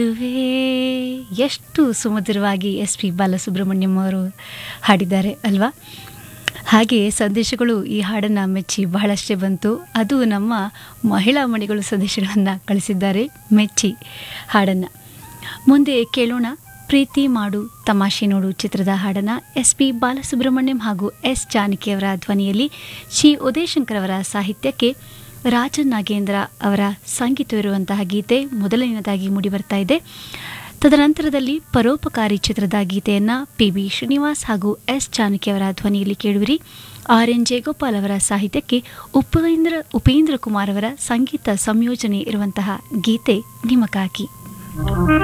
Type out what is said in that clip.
ಇದುವೇ ಎಷ್ಟು ಸುಮಧುರವಾಗಿ S P Balasubrahmanyam ಅವರು ಹಾಡಿದ್ದಾರೆ ಅಲ್ವಾ ಹಾಗೆಯೇ ಸಂದೇಶಗಳು ಈ ಹಾಡನ್ನು ಮೆಚ್ಚಿ ಬಹಳಷ್ಟೇ ಬಂತು ಅದು ನಮ್ಮ ಮಹಿಳಾ ಮಣಿಗಳು ಸಂದೇಶಗಳನ್ನು ಕಳಿಸಿದ್ದಾರೆ ಮೆಚ್ಚಿ ಹಾಡನ್ನು ಮುಂದೆ ಕೇಳೋಣ ಪ್ರೀತಿ ಮಾಡು ತಮಾಷೆ ನೋಡು ಚಿತ್ರದ ಹಾಡನ್ನು ಎಸ್ ಪಿ ಬಾಲಸುಬ್ರಹ್ಮಣ್ಯಂ ಹಾಗೂ ಎಸ್ ಜಾನಕಿಯವರ ಧ್ವನಿಯಲ್ಲಿ ಶಿ ಉದಯಶಂಕರ್ ಅವರ ಸಾಹಿತ್ಯಕ್ಕೆ ರಾಜನ್ ನಾಗೇಂದ್ರ ಅವರ ಸಂಗೀತವಿರುವಂತಹ ಗೀತೆ ಮೊದಲನೆಯದಾಗಿ ಮೂಡಿಬರ್ತಾ ಇದೆ ತದನಂತರದಲ್ಲಿ ಪರೋಪಕಾರಿ ಚಿತ್ರದ ಗೀತೆಯನ್ನು ಪಿ ಬಿ ಶ್ರೀನಿವಾಸ್ ಹಾಗೂ ಎಸ್ ಜಾನಕಿ ಅವರ ಧ್ವನಿಯಲ್ಲಿ ಕೇಳುವಿರಿ ಆರ್ ಎನ್ ಜಯಗೋಪಾಲ್ ಅವರ ಸಾಹಿತ್ಯಕ್ಕೆ ಉಪೇಂದ್ರ ಉಪೇಂದ್ರ ಕುಮಾರ್ ಅವರ ಸಂಗೀತ ಸಂಯೋಜನೆ ಇರುವಂತಹ ಗೀತೆ ನಿಮಗಾಗಿ